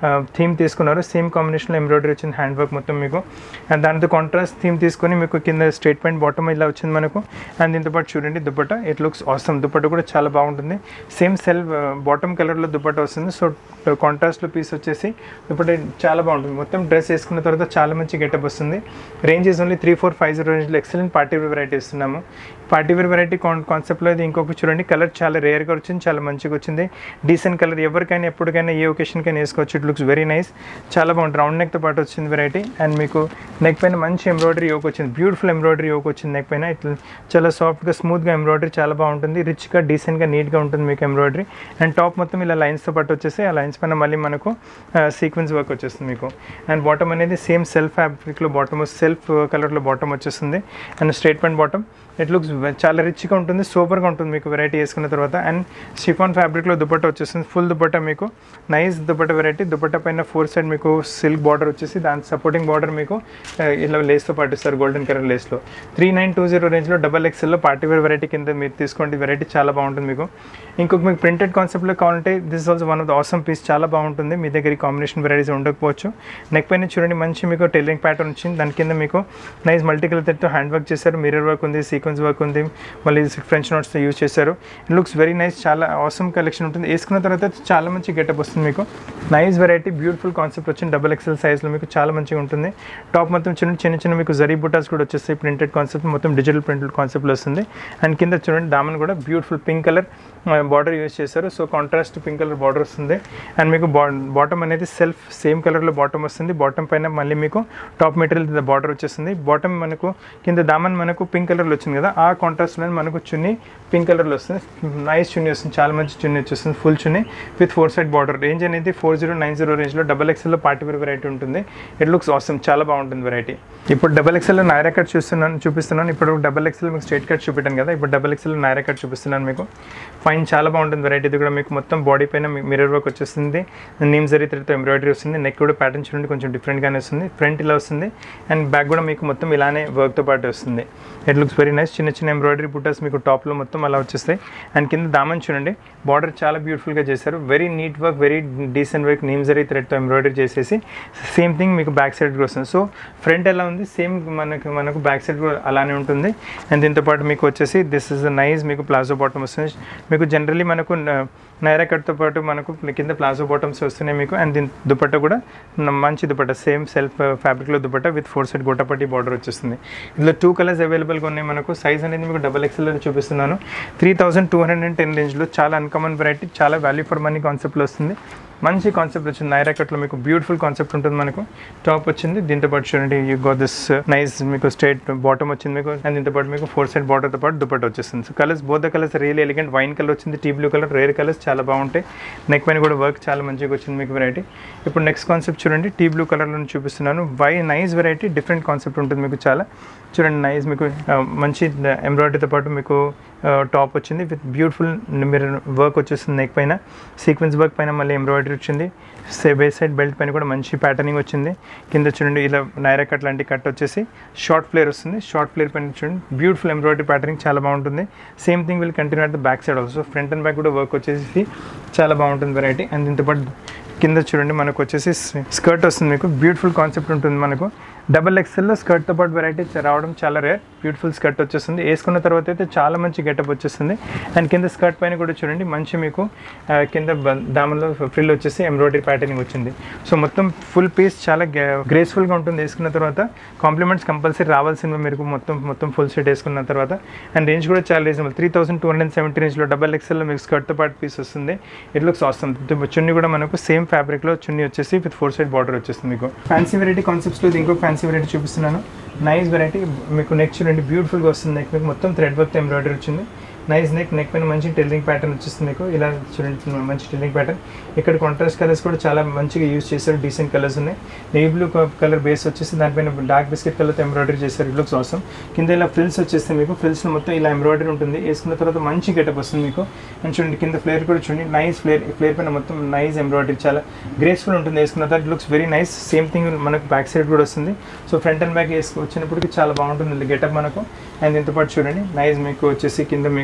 థీమ్ తీసుకున్నారు సేమ్ కాంబినేషన్లో ఎంబ్రాయిడరీ వచ్చింది హ్యాండ్ వర్క్ మొత్తం మీకు అండ్ దానితో కాంట్రాస్ట్ థీమ్ తీసుకొని మీకు కింద స్ట్రేట్ పాయింట్ బాటమ్ ఇలా వచ్చింది మనకు అండ్ దీంతో పాటు చూడండి దుపట్టా ఇట్ లుక్స్ అవసరం దుపట్టా కూడా చాలా బాగుంటుంది సేమ్ సెల్ బాటమ్ కలర్లో దుపట్టా వస్తుంది సో కాంట్రాస్ట్లో పీస్ వచ్చేసి దుపట్టా చాలా బాగుంటుంది మొత్తం డ్రెస్ వేసుకున్న తర్వాత చాలా మంచి గెటప్ వస్తుంది ranges only three four five zero రేంజ్లో ఎక్సలెంట్ పార్టీ వేర్ వెరైటీ ఇస్తున్నాము పార్టీ వేర్ వెరైటీ కాన్సెప్ట్లో ఇది ఇంకొక చూడండి కలర్ చాలా రేర్గా వచ్చింది చాలా మంచిగా వచ్చింది డీసెంట్ కలర్ ఎవరికైనా ఎప్పటికైనా ఏ ఒకేషన్కైనా వేసుకోవచ్చు ఇట్ లుక్స్ వెరీ నైస్ చాలా బాగుంటుంది రౌండ్ నెక్తో పాటు వచ్చింది వెరైటీ అండ్ మీకు నెక్ పైన మంచి ఎంబ్రాయిడరీ యోక్ వచ్చింది బ్యూటిఫుల్ ఎంబ్రాయిడరీ యోక్ వచ్చింది నెక్ పైన ఇట్లా చాలా సాఫ్ట్గా స్మూత్గా ఎంబ్రాయిడరీ చాలా బాగుంటుంది రిచ్గా డీసెంట్గా నీట్గా ఉంటుంది మీకు ఎంబ్రాయిడరీ అండ్ టాప్ మొత్తం ఇలా లైన్స్తో పాటు వచ్చేసి ఆ లైన్స్ పైన మళ్ళీ మనకు సీక్వెన్స్ వర్క్ వచ్చేస్తుంది మీకు అండ్ బాటమ్ అనేది సేమ్ సెల్ఫ్ ఫ్యాబ్రిక్లో బాటమ్ సెల్ఫ్ కలర్లో బాటమ్ వచ్చేస్తుంది and straight point bottom it looks చాలా రిచ్గా ఉంటుంది సూపర్గా ఉంటుంది మీకు వెరైటీ వేసుకున్న తర్వాత అండ్ షిఫాన్ ఫ్యాబ్రిక్లో దుపట్టా వచ్చేస్తుంది ఫుల్ దుపట్టా మీకు నైస్ దుపట్టా వెరైటీ దుపట్టా పైన ఫోర్ సైడ్ మీకు సిల్క్ బార్డర్ వచ్చేసి దాని సపోర్టింగ్ బార్డర్ మీకు ఆ, ఇలా లేస్తో పాటిస్తారు గోల్డెన్ కలర్ లేస్లో త్రీ నైన్ టూ జీరో రేంజ్లో డబల్ ఎక్స్ఎల్లో పార్టీ వేర్ వెరైటీ కింద మీరు తీసుకోండి వెరైటీ చాలా బాగుంటుంది మీకు ఇంకొక మీకు ప్రింటెడ్ కాన్సెప్ట్లో కావాలంటే this also one of the awesome piece చాలా బాగుంటుంది మీ దగ్గర కాంబినేషన్ వెరైటీస్ ఉండకపోవచ్చు నెక్ పైన చూడండి మంచి మీకు టైలరింగ్ ప్యాటర్న్ వచ్చింది దాని కింద మీకు నైస్ మల్టీ కలర్ తెట్టు హ్యాండ్ వర్క్ చేశారు మిర్రర్ వర్క్ ఉంది సీక్వెన్స్ వర్క్ ఉంది మళ్ళీ ఫ్రెంచ్ నోట్స్ యూజ్ చేశారు ఇట్ లుక్స్ వెరీ నైస్ చాలా ఆసమ్ కలెక్షన్ ఉంటుంది వేసుకున్న తర్వాత చాలా మంచి గెటప్ వస్తుంది మీకు నైస్ వెరైటీ బ్యూటిఫుల్ కాన్సెప్ట్ వచ్చింది డబల్ ఎక్సెల్ సైజ్లో మీకు చాలా మంచిగా ఉంటుంది టాప్ మొత్తం చిన్న చిన్న చిన్న మీకు జరీ బుటాస్ కూడా వచ్చేస్తాయి ప్రింటెడ్ కాన్సెప్ట్ మొత్తం డిజిటల్ ప్రింటెడ్ కాన్సెప్ట్లో వస్తుంది అండ్ కింద చూడండి దామన్ కూడా beautiful pink colour border use చేశారు so contrast pink colour border వస్తుంది అండ్ మీకు బాటమ్ అనేది సెల్ఫ్ సేమ్ కలర్లో బాటమ్ వస్తుంది బాటమ్ పైన మళ్ళీ మీకు టాప్ మెటీరియల్ బార్డర్ వచ్చేస్తుంది బాటమ్ మనకు కింద దామన్ మనకు పింక్ కలర్లో వచ్చింది కదా ఆ కాంట్రాస్ట్లో మనకు చున్నీ పింక్ కలర్లో వస్తుంది నైస్ చున్నీ వస్తుంది చాలా మంచి చున్నీ వచ్చేస్తుంది ఫుల్ చున్నీ with four side border range అనేది ఫోర్ జీరో నైన్ జీరో రేంజ్లో డబల్ ఎక్స్ఎల్లో పార్టీ వేర్ వెరైటీ ఉంటుంది ఇట్ లుక్స్ ఆసమ్ చాలా బాగుంటుంది వెరైటీ ఇప్పుడు డబల్ ఎక్స్ఎల్లో నైరా కట్ చూస్తున్నాను చూపిస్తున్నాను ఇప్పుడు డబల్ ఎక్స్ఎల్ మీకు స్ట్రేట్ కట్ చూపెట్టాను కదా ఇప్పుడు డబల్ ఎక్స్ఎల్ నైరా కట్ చూపిస్తున్నాను మీకు ఫైన్ చాలా బాగుంటుంది వెరైటీ ఇది కూడా మీకు మొత్తం బాడీ పైన మిర్రర్ వర్క్ వచ్చేస్తుంది నేమ్ జరీతో ఎంబ్రాయిడరీ వస్తుంది నెక్ కూడా ప్యాటర్న్ చూడండి కొంచెం డిఫరెంట్గానే వస్తుంది ఫ్రంట్ ఇలా వస్తుంది అండ్ బ్యాక్ కూడా మీకు మొత్తం ఇలానే వర్క్తో పాటు వస్తుంది ఇట్ లుక్స్ వెరీ నైస్ చిన్న చిన్న ఎంబ్రాయిడరీ బుటాస్ మీకు టాప్లో మొత్తం అలా వచ్చేస్తాయి అండ్ కింద దామన్ చూడండి బార్డర్ చాలా బ్యూటిఫుల్గా చేశారు very neat work very decent work నేమ్ జరీ థ్రెడ్తో ఎంబ్రాయిడరీ చేసేసి సేమ్ థింగ్ మీకు బ్యాక్ సైడ్ కూడా వస్తుంది సో ఫ్రంట్ ఎలా ఉంది సేమ్ మనకు మనకు బ్యాక్ సైడ్ కూడా అలానే ఉంటుంది అండ్ దీంతో పాటు మీకు వచ్చేసి దిస్ ఇస్ నైస్ మీకు ప్లాజో బాటమ్ వస్తుంది మీకు జనరల్లీ మనకు న- నైరా కట్తో పాటు మనకు కింద ప్లాజో బాటమ్స్ వస్తున్నాయి మీకు అండ్ దీని దుపట్టా కూడా న- మంచి దుపట్టా సేమ్ సెల్ఫ్ ఫ్యాబ్రిక్లో దుపట్టా విత్ ఫోర్ సైడ్ గోటపట్టి బార్డర్ వచ్చేస్తుంది ఇందులో టూ కలర్స్ అవైలబుల్గా ఉన్నాయి మనకు సైజ్ అనేది మీకు డబల్ ఎక్స్ఎల్ చూపిస్తున్నాను three thousand two hundred and ten రేంజ్లో చాలా అన్కామన్ వెరైటీ చాలా వాల్యూ ఫర్ మనీ కాన్సెప్ట్లో వస్తుంది మంచి కాన్సెప్ట్ వచ్చింది నైరా కట్లో మీకు బ్యూటిఫుల్ కాన్సెప్ట్ ఉంటుంది మనకు టాప్ వచ్చింది దీంతో పాటు చూడండి యూ గో దిస్ నైస్ మీకు స్ట్రేట్ బాటమ్ వచ్చింది మీకు అండ్ దీంతో పాటు మీకు ఫోర్ సైడ్ బాటర్తో పాటు దుపట్ట వచ్చేస్తుంది so colours both the colours real elegant wine colour వచ్చింది tea blue colour rare colours చాలా బాగుంటాయి నెక్ పైన కూడా వర్క్ చాలా మంచిగా వచ్చింది మీకు వెరైటీ ఇప్పుడు నెక్స్ట్ కాన్సెప్ట్ చూడండి టీ బ్లూ కలర్లో చూపిస్తున్నాను why nice variety different concept ఉంటుంది మీకు చాలా చూడండి నైస్ మీకు ఆ, మంచి ఎంబ్రాయిడరీతో పాటు మీకు టాప్ వచ్చింది విత్ బ్యూటిఫుల్ మీరు వర్క్ వచ్చేస్తుంది నెక్ పైన సీక్వెన్స్ వర్క్ పైన మళ్ళీ ఎంబ్రాయిడరీ వచ్చింది బే సైడ్ బెల్ట్ పైన కూడా మంచి ప్యాటర్నింగ్ వచ్చింది కింద చూడండి ఇలా నైరా కట్ లాంటి కట్ వచ్చేసి షార్ట్ ఫ్లేర్ వస్తుంది షార్ట్ ఫ్లేర్ పైన చూడండి బ్యూటిఫుల్ ఎంబ్రాయిడరీ ప్యాటర్నింగ్ చాలా బాగుంటుంది same thing will continue at the back side also front and back కూడా వర్క్ వచ్చేసి చాలా బాగుంటుంది వెరైటీ అండ్ దీంతో పాటు కింద చూడండి మనకు వచ్చేసి స్కర్ట్ వస్తుంది మీకు బ్యూటిఫుల్ కాన్సెప్ట్ ఉంటుంది మనకు డబల్ ఎక్స్ఎల్లో స్కర్ట్తో పాటు వెరైటీ రావడం చాలా రేర్ బ్యూటిఫుల్ స్కర్ట్ వచ్చేస్తుంది వేసుకున్న తర్వాత అయితే చాలా మంచి గెటప్ వచ్చేస్తుంది అండ్ కింద స్కర్ట్ పైన కూడా చూడండి మంచి మీకు ఆ, కింద బ- దామన్లో ఫ్రిల్ వచ్చేసి ఎంబ్రాయిడరీ ప్యాటర్నింగ్ వచ్చింది సో మొత్తం ఫుల్ పీస్ చాలా గ్రేస్ఫుల్గా ఉంటుంది వేసుకున్న తర్వాత కాంప్లిమెంట్స్ కంపల్సరీ రావాల్సినవి మీరు మొత్తం మొత్తం ఫుల్ సెట్ వేసుకున్న తర్వాత అండ్ రేంజ్ కూడా చాలా reasonable three thousand two hundred seventy రేంజ్లో డబల్ ఎక్స్ఎల్లో మీకు స్కర్ట్తో పాటు పీస్ వస్తుంది ఇట్ లుక్స్ వస్తుంది చున్నీ కూడా మనకు సేమ్ ఫ్యాబ్రిక్లో చున్నీ వచ్చేసి విత్ ఫోర్ సైడ్ బార్డర్ వచ్చేస్తుంది మీకు ఫ్యాన్సీ వెరైటీ కాన్సెప్ట్స్లో ఇది ఇంకో ఫ్యాన్సీ వెరైటీ చూపిస్తున్నాను నైస్ వెరైటీ మీకు నెక్ చూడండి బ్యూటిఫుల్గా వస్తుంది నెక్ మీకు మొత్తం థ్రెడ్ వర్క్ ఎంబ్రాయిడరీ వచ్చింది నైస్ నెక్ నెక్ పైన మంచి టెల్లింగ్ ప్యాటర్న్ వచ్చేస్తుంది మీకు ఇలా చూడండి మంచి టెల్లింగ్ ప్యాటర్న్ ఇక్కడ కాంట్రాస్ట్ కలర్స్ కూడా చాలా మంచిగా యూస్ చేశారు డీసెంట్ కలర్స్ ఉన్నాయి నెయ్యి బ్లూ కలర్ బేస్ వచ్చేసి దానిపైన డార్క్ బిస్కెట్ కలర్తో ఎంబ్రాయిడరీ చేశారు ఇట్ లుక్స్ అవసరం కింద ఇలా ఫ్రిల్స్ వచ్చేస్తే మీకు ఫ్రిల్స్ మొత్తం ఇలా ఎంబ్రాయిడరీ ఉంటుంది వేసుకున్న తర్వాత మంచి గెటప్ వస్తుంది మీకు అండ్ చూడండి కింద ఫ్లేర్ కూడా చూడండి నైస్ ఫ్లేర్ ఫ్లేర్ పైన మొత్తం నైస్ ఎంబ్రాయిడరీ చాలా గ్రేస్ఫుల్ ఉంటుంది వేసుకున్న తర్వాత it looks very nice same thing మనకు బ్యాక్ సైడ్ కూడా వస్తుంది సో ఫ్రంట్ అండ్ బ్యాక్ వేసుకు వచ్చినప్పటికి చాలా బాగుంటుంది గెటప్ మనకు అండ్ దీంతో పాటు చూడండి నైస్ మీకు వచ్చేసి కింద మీకు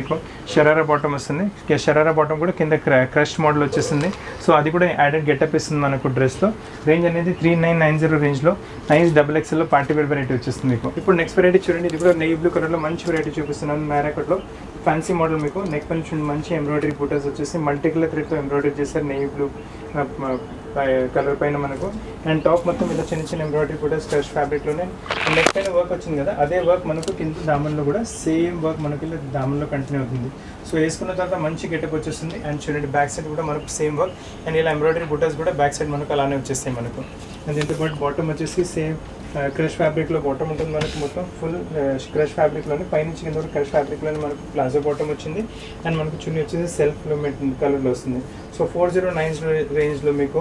మీకు షరారా బాటమ్ వస్తుంది షరారా బాటమ్ కూడా కింద క్రష్ మోడల్ వచ్చేసింది సో అది కూడా యాడెడ్ గెటప్ ఇస్తుంది మనకు డ్రెస్లో రేంజ్ అనేది త్రీ నైన్ నైన్ జీరో రేంజ్లో నైన్ డబుల్ ఎక్స్ఎల్లో పార్టీ వేర్ వెరైటీ వచ్చేస్తుంది మీకు ఇప్పుడు నెక్స్ట్ వెరైటీ చూడండి ఇది కూడా నెయ్యి బ్లూ కలర్లో మంచి వెరైటీ చూపిస్తున్నాను నారాకట్లో ఫ్యాన్సీ మోడల్ మీకు నెక్ పైన చూడండి మంచి ఎంబ్రాయిడరీ బూటర్స్ వచ్చేసి మల్టీ కలర్ థ్రెడ్తో ఎంబ్రాయిడరీ చేశారు నెయ్యి బ్లూ కలర్ పైన మనకు అండ్ టాప్ మొత్తం ఇలా చిన్న చిన్న ఎంబ్రాయిడరీ బూటర్స్ క్రష్ ఫ్యాబ్రిక్లోనే నెక్ పైన వర్క్ వచ్చింది కదా అదే వర్క్ మనకు కింద దామన్లో కూడా సేమ్ వర్క్ మనకి ఇలా దామన్లో కంటిన్యూ అవుతుంది సో వేసుకున్న తర్వాత మంచి గెటప్ వచ్చేస్తుంది అండ్ చూడండి బ్యాక్ సైడ్ కూడా మనకు సేమ్ వర్క్ అండ్ ఇలా ఎంబ్రాయిడరీ బూటర్స్ కూడా బ్యాక్ సైడ్ మనకు అలానే వచ్చేస్తాయి మనకు అండ్ దీంతో పాటు బాటమ్ వచ్చేసి సేమ్ క్రష్ ఫ్యాబ్రిక్లో బాటమ్ ఉంటుంది మనకు మొత్తం ఫుల్ క్రష్ ఫ్యాబ్రిక్లోనే పైనుంచి కింద వరకు క్రష్ ఫ్యాబ్రిక్లోనే మనకు ప్లాజో బాటమ్ వచ్చింది అండ్ మనకు చున్నీ వచ్చేసి సెల్ఫ్ కలర్లో వస్తుంది సో ఫోర్ జీరో నైన్ రేంజ్లో మీకు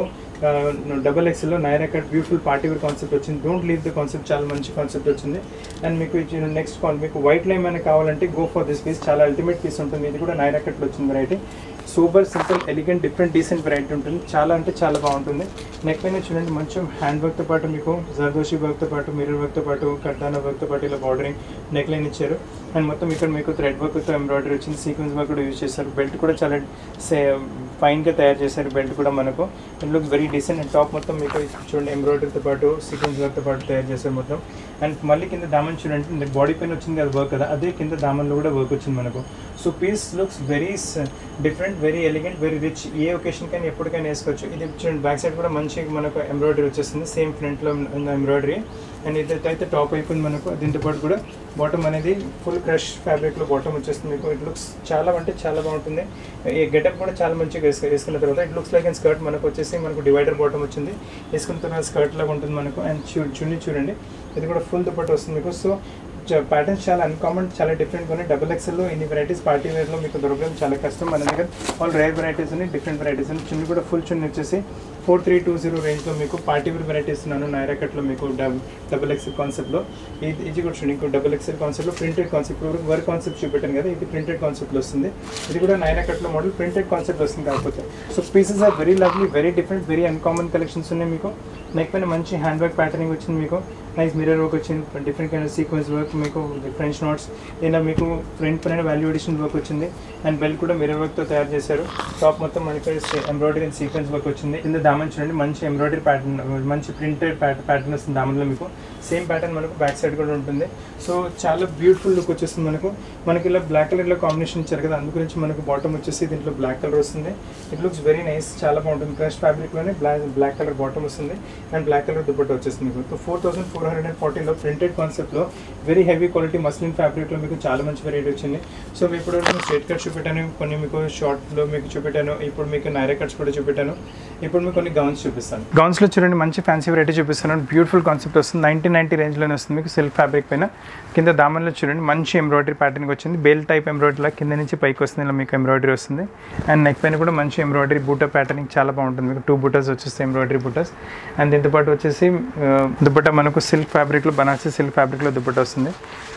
డబల్ ఎక్స్ఎల్లో Naira cut beautiful party wear concept వచ్చింది డోంట్ లీవ్ ద కాన్సెప్ట్ చాలా మంచి కాన్సెప్ట్ వచ్చింది అండ్ మీకు ఇచ్చిన నెక్స్ట్ కాల్ మీకు వైట్ లైమ్ అని కావాలంటే గో ఫర్ దిస్ పీస్ చాలా అల్టిమేట్ పీస్ ఉంటుంది ఇది కూడా నైరా కట్లో వచ్చింది variety super simple elegant different decent variety ఉంటుంది చాలా అంటే చాలా బాగుంటుంది నెక్ పైన చూడండి మంచి హ్యాండ్ వర్క్తో పాటు మీకు జర్దోషి వర్క్తో పాటు మిర్రర్ వర్క్తో పాటు కట్టాన వర్క్తో పాటు ఇలా బార్డరింగ్ నెక్ లైన్ ఇచ్చారు అండ్ మొత్తం ఇక్కడ మీకు థ్రెడ్ వర్క్తో ఎంబ్రాయిడరీ వచ్చింది సీక్వెన్స్ వర్క్ కూడా యూజ్ చేశారు బెల్ట్ కూడా చాలా సే ఫైన్గా తయారు చేశారు బెల్ట్ కూడా మనకు it looks very decent and top మొత్తం మీకు చూడండి ఎంబ్రాయిడరీతో పాటు సీక్వెన్స్ వర్క్తో పాటు తయారు చేశారు మొత్తం అండ్ మళ్ళీ కింద దామన్ చూడండి బాడీ పైన వచ్చింది అది వర్క్ కదా అదే కింద దామన్లో కూడా వర్క్ వచ్చింది మనకు so piece looks very different very elegant very rich ఏ ఒకేషన్ కానీ ఎప్పటికైనా వేసుకోవచ్చు ఇది చూడండి బ్యాక్ సైడ్ కూడా మంచి మనకు ఎంబ్రాయిడరీ వచ్చేస్తుంది సేమ్ ఫ్రంట్లో ఉన్న ఎంబ్రాయిడరీ అండ్ ఇదైతే అయితే టాప్ అయిపోయింది మనకు దీంతో పాటు కూడా బాటమ్ అనేది ఫుల్ క్రష్ ఫ్యాబ్రిక్లో బాటమ్ వచ్చేస్తుంది మీకు ఇట్ లుక్స్ చాలా అంటే చాలా బాగుంటుంది ఈ గెటప్ కూడా చాలా మంచిగా వేసుకు వేసుకున్న తర్వాత it looks like and skirt మనకు వచ్చేసి మనకు డివైడర్ బాటమ్ వచ్చింది వేసుకున్న తర్వాత స్కర్ట్ లాగా ఉంటుంది మనకు అండ్ చూ చున్నీ చూడండి ఇది కూడా ఫుల్ దుపట్టు వస్తుంది మీకు సో ప్యాటర్న్స్ చాలా అన్కామన్ చాలా డిఫరెంట్గా ఉన్నాయి డబుల్ ఎక్స్ఎల్లో ఇన్ని వెరైటీస్ పార్టీ వేర్లో మీకు దొరకడం చాలా కష్టం మన దగ్గర ఆల్ రేర్ వెరైటీస్ ఉన్నాయి డిఫరెంట్ వెరైటీస్ ఉన్నాయి చున్నీ కూడా ఫుల్ చున్నీ వచ్చేసి ఫోర్ త్రీ టూ జీరో రేంజ్లో మీకు పార్టీ వేర్ వెరైటీస్ ఉన్నాను నైరా కట్లో మీకు డబ్ డబుల్ ఎక్స్ఎల్ కాన్సెప్ట్లో ఇది ఇది కూడా చూడండి ఇంకో డబుల్ ఎక్స్ఎల్ కాన్సెప్ట్లో ప్రింటెడ్ కాన్సెప్ట్ వర్క్ కాన్సెప్ట్ చూపెట్టాను కదా ఇది ప్రింటెడ్ కాన్సెప్ట్లో వస్తుంది ఇది కూడా నైరా కట్లో మోడల్ ప్రింటెడ్ కాన్సెప్ట్ వస్తుంది కాకపోతే so pieces are very lovely very different very uncommon collections ఉన్నాయి మీకు నెక్ పైన మంచి హ్యాండ్ వర్క్ ప్యాటర్నింగ్ వచ్చింది మీకు నైస్ మిరర్ వర్క్ వచ్చింది డిఫరెంట్ కైండ్ సీక్వెన్స్ వర్క్ మీకు ఫ్రెంచ్ నోట్స్ ఏదైనా మీకు ఫ్రంట్ పైన వాల్యూ ఎడిషన్ వర్క్ వచ్చింది అండ్ బెల్ట్ కూడా మిరర్ వర్క్తో తయారు చేశారు టాప్ మొత్తం మనకి ఎంబ్రాయిడరీ అండ్ సీక్వెన్స్ వర్క్ వచ్చింది కింద దామన్ చూడండి మంచి ఎంబ్రాయిడరీ ప్యాటర్న్ మంచి ప్రింటెడ్ ప్యాటర్న్ వస్తుంది దామన్లో మీకు సేమ్ ప్యాటర్న్ మనకు బ్యాక్ సైడ్ కూడా ఉంటుంది సో చాలా బ్యూటిఫుల్ లుక్ వచ్చేస్తుంది మనకు మనకి ఇలా బ్లాక్ కలర్లో కాంబినేషన్ ఇచ్చారు కదా అందు గురించి మనకు బాటమ్ వచ్చేసి దీంట్లో బ్లాక్ కలర్ వస్తుంది ఇట్ లుక్స్ వెరీ నైస్ చాలా బాగుంటుంది క్రష్ ఫ్యాబ్రిక్లోనే బ్లాక్ బ్లాక్ కలర్ బాటమ్ వస్తుంది అండ్ బ్లాక్ కలర్ దుపట్ట వచ్చేస్తుంది మీకు four thousand four hundred and ఫార్టీలో ప్రింటెడ్ కాన్సెప్ట్లో వెరీ హెవీ క్వాలిటీ మస్లిన్ ఫ్యాబ్రిక్లో మీకు చాలా మంచి వెరైటీ వచ్చింది సో ఇప్పుడు నేను స్ట్రైట్ కట్ చూపెట్టాను కొన్ని మీకు షార్ట్లో మీకు చూపెట్టాను ఇప్పుడు మీకు నైరా కట్స్ కూడా చూపెట్టాను ఇప్పుడు మీకు కొన్ని గౌన్స్ చూపిస్తాను గౌన్స్లో చూడండి మంచి ఫ్యాన్సీ వెరైటీ చూపిస్తున్నాను బ్యూటిఫుల్ కాన్సెప్ట్ వస్తుంది నైన్టీన్ నైన్టీ రేంజ్లోనే వస్తుంది మీకు సిల్క్ ఫ్యాబ్రిక్ పైన కింద దామన్లో చూడండి మంచి ఎంబ్రాయిడరీ ప్యాటర్న్కి వచ్చింది బేల్ టైప్ ఎంబ్రాయిడరీ కింద నుంచి పైకి వస్తుంది ఇలా మీకు ఎంబ్రాయిడరీ వస్తుంది అండ్ నెక్ పైన కూడా మంచి ఎంబ్రాయిడరీ బూటా ప్యాటర్నింగ్ చాలా బాగుంటుంది మీకు టూ బూటాస్ వచ్చేస్తాయి ఎంబ్రాయిడరీ బూటాస్ అండ్ దీంతో పాటు వచ్చేసి దుపట్టా మనకు సిల్క్ ఫ్యాబ్రిక్లో బనారసి సిల్క్ ఫ్యాబ్రిక్లో దుపట్టా వస్తుంది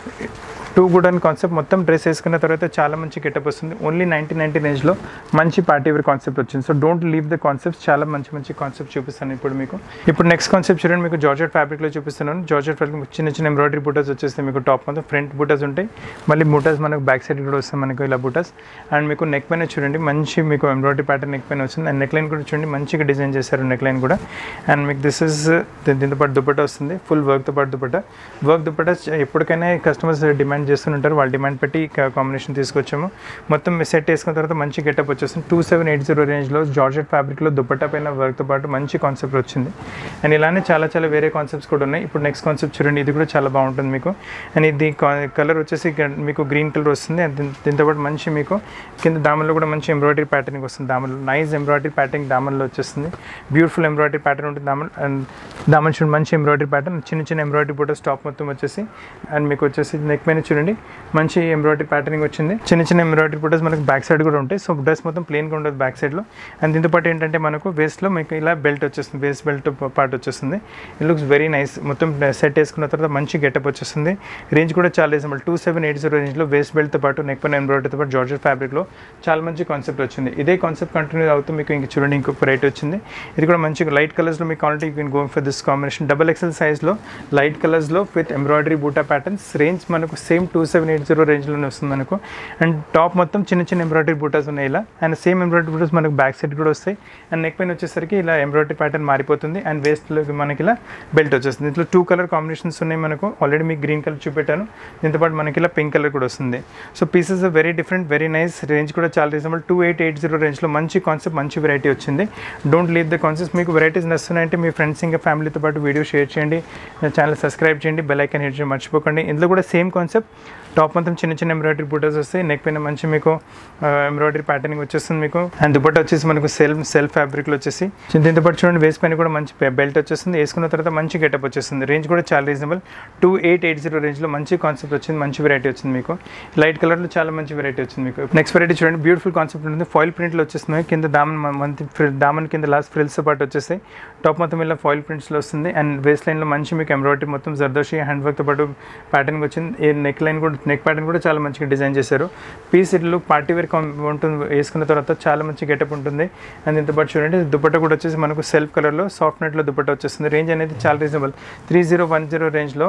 టూ గుడ్ అని కాన్సెప్ట్ మొత్తం డ్రెస్ వేసుకున్న తర్వాత చాలా మంచి గెటప్ వస్తుంది ఓన్లీ నైన్టీ నైన్టీ రేంజ్లో మంచి పార్టీ వేర్ కాన్సెప్ట్ వచ్చింది so don't leave the concepts చాలా మంచి మంచి కాన్సెప్ట్ చూపిస్తాను ఇప్పుడు మీకు ఇప్పుడు నెక్స్ట్ కాన్సెప్ట్ చూడండి మీకు జార్జెట్ ఫ్యాబ్రిక్లో చూపిస్తున్నాను జార్జెట్ ఫ్యాబ్రిక్ చిన్న చిన్న ఎంబ్రాయిడరీ బూటాస్ వచ్చేస్తాయి మీకు టాప్ మొత్తం ఫ్రంట్ బూటాస్ ఉంటాయి మళ్ళీ బూటాస్ మనకు బ్యాక్ సైడ్ కూడా వస్తాయి మనకు ఇలా బూటాస్ అండ్ మీకు నెక్ పైన చూడండి మంచి మీకు ఎంబ్రాయిడరీ ప్యాటర్న్ నెక్ పైన వచ్చింది అండ్ నెక్ లైన్ కూడా చూడండి మంచిగా డిజైన్ చేశారు నెక్ లైన్ కూడా అండ్ మీకు దిస్ ఇస్ దీంతో పాటు దుపట్టా వస్తుంది ఫుల్ వర్క్తో పాటు దుపట్టా వర్క్ దుపట్టా ఎప్పటికైనా కస్టమర్స్ డిమాండ్ చేస్తుంటారు వాళ్ళు డిమాండ్ పెట్టి కాంబినేషన్ తీసుకొచ్చాము మొత్తం సెట్ వేసుకున్న తర్వాత మంచి గెటప్ వచ్చేస్తుంది టూ సెవెన్ ఎయిట్ జీరో రేంజ్లో జార్జెట్ ఫ్యాబ్రిక్లో దుపట్టా పైన వర్క్తో పాటు మంచి కాన్సెప్ట్ వచ్చింది అండ్ ఇలానే చాలా చాలా వేరే కాన్సెప్ట్స్ కూడా ఉన్నాయి ఇప్పుడు నెక్స్ట్ కాన్సెప్ట్ చూడండి ఇది కూడా చాలా బాగుంటుంది మీకు అండ్ ఇది కలర్ వచ్చేసి గ- మీకు గ్రీన్ కలర్ వస్తుంది అండ్ దీన్- దీంతో పాటు మంచి మీకు కింద దామన్లో కూడా మంచి ఎంబ్రాయిడరీ ప్యాటర్నింగ్ వస్తుంది దామన్లో నైస్ ఎంబ్రాయిడరీ ప్యాటర్నింగ్ దామన్లో వచ్చేస్తుంది బ్యూటిఫుల్ ఎంబ్రాయిడరీ ప్యాటర్న్ ఉంటుంది దామన్ అండ్ దామన్ చూడండి మంచి ఎంబ్రాయిడరీ ప్యాటర్న్ చిన్న చిన్న ఎంబ్రాయిడరీ బూట స్టాప్ మొత్తం వచ్చేసి అండ్ మీకు వచ్చేసి నెక్ పైన చూడండి మంచి ఎంబ్రాయిడరీ ప్యాటర్నింగ్ వచ్చింది చిన్న చిన్న ఎంబ్రాయిడరీ బూటస్ మనకు బ్యాక్ సైడ్ కూడా ఉంటాయి సో డ్రెస్ మొత్తం ప్లెయిన్గా ఉండదు బ్యాక్ సైడ్లో అండ్ దీంతో పాటు ఏంటంటే మనకు వేస్ట్లో మీకు ఇలా బెల్ట్ వచ్చేస్తుంది వేస్ట్ బెల్ట్ పార్ట్ వచ్చేస్తుంది ఇట్ లుక్స్ వెరీ నైస్ మొత్తం సెట్ వేసుకున్న తర్వాత మంచి గెటప్ వచ్చేస్తుంది రేంజ్ కూడా చాలా reasonable two seven eight zero రేంజ్లో వేస్ట్ బెల్ట్తో పాటు నెక్ పైన ఎంబ్రాయిడరీతో పాటు జార్జెట్ ఫ్యాబ్రిక్లో చాలా మంచి కాన్సెప్ట్ వచ్చింది ఇదే కాన్సెప్ట్ కంటిన్యూ అవుతూ మీకు ఇంక చూడండి ఇంకొక రేట్ వచ్చింది ఇది కూడా మంచి లైట్ కలర్స్లో మీకు already you can going for this combination double XL సైజ్లో లైట్ కలర్స్లో విత్ ఎంబ్రాయిడరీ బూటా ప్యాటర్న్స్ రేంజ్ మనకు same same two seven eight zero రేంజ్లోనే వస్తుంది మనకు అండ్ టాప్ మొత్తం చిన్న చిన్న ఎంబ్రాయిడరీ బూటాస్ ఉన్నాయి ఇలా అండ్ సేమ్ ఎంబ్రాయిడరీ బూటాస్ మనకు బ్యాక్ సైడ్ కూడా వస్తాయి అండ్ నెక్ పైన వచ్చేసరికి ఇలా ఎంబ్రాయిడరీ ప్యాటర్న్ మారిపోతుంది అండ్ వేస్ట్లోకి మనకి ఇలా బెల్ట్ వచ్చేస్తుంది దీంట్లో టూ కలర్ కాంబినేషన్స్ ఉన్నాయి మనకు ఆల్రెడీ మీకు గ్రీన్ కలర్ చూపెట్టాను దీంతో పాటు మనకి ఇలా పింక్ కలర్ కూడా వస్తుంది so pieces very different very nice range కూడా చాలా reasonable two eight eight zero రేంజ్లో మంచి కాన్సెప్ట్ మంచి వెరైటీ వచ్చింది డోంట్ లీవ్ ద కాన్సెప్ట్ మీకు వెరైటీస్ నచ్చుతున్నాయంటే మీ ఫ్రెండ్స్ ఇంకా ఫ్యామిలీతో పాటు వీడియో షేర్ చేయండి నా ఛానల్ సబ్స్క్రైబ్ చేయండి బెల్ ఐకాన్ హిట్ చేయడం మర్చిపోకండి ఇందులో కూడా సేమ్ కాన్సెప్ట్ టాప్ మొత్తం చిన్న చిన్న ఎంబ్రాయిడరీ బూటర్స్ వస్తాయి నెక్ పైన మంచి మీకు ఎంబ్రాయిడరీ ప్యాటర్నింగ్ వచ్చేస్తుంది మీకు అండ్ దుపట్ట వచ్చేసి మనకు సెల్ఫ్ సెల్ఫ్ ఫ్యాబ్రిక్లో వచ్చేసి దీంతో పాటు చూడండి వేస్ పైన కూడా మంచి బెల్ట్ వచ్చేస్తుంది వేసుకున్న తర్వాత మంచి గెటప్ వచ్చేస్తుంది రేంజ్ కూడా చాలా reasonable two eight eight zero రేంజ్లో మంచి కాన్సెప్ట్ వచ్చింది మంచి వెరైటీ వచ్చింది మీకు లైట్ కలర్లో చాలా మంచి వెరైటీ వచ్చింది మీకు నెక్స్ట్ వెరైటీ చూడండి బ్యూటిఫుల్ కాన్సెప్ట్ ఉంటుంది ఫాయిల్ ప్రింట్లో వచ్చేస్తుంది కింద దామన్ మంత్ దామన్ కింద లాస్ట్ ఫ్రిల్స్తో పాటు వచ్చేస్తాయి టాప్ మొత్తం ఇలా ఫాయిల్ ప్రింట్స్లో వస్తుంది అండ్ వేస్ట్ లైన్లో మంచి మీకు ఎంబ్రాయిడరీ మొత్తం జర్దోషి హ్యాండ్ వర్క్తో పాటు ప్యాటర్న్ వచ్చింది ఈ నెక్ లైన్ కూడా నెక్ ప్యాటర్న్ కూడా చాలా మంచిగా డిజైన్ చేశారు పీస్ ఇట్లు పార్టీ వేర్ ఉంటుంది వేసుకున్న తర్వాత చాలా మంచి గెటప్ ఉంటుంది అండ్ దీంతో పాటు చూడండి దుపట్ట కూడా వచ్చేసి మనకు సెల్ఫ్ కలర్లో సాఫ్ట్ నెట్లో దుపట్ట వచ్చేస్తుంది రేంజ్ అనేది చాలా reasonable three zero one zero రేంజ్లో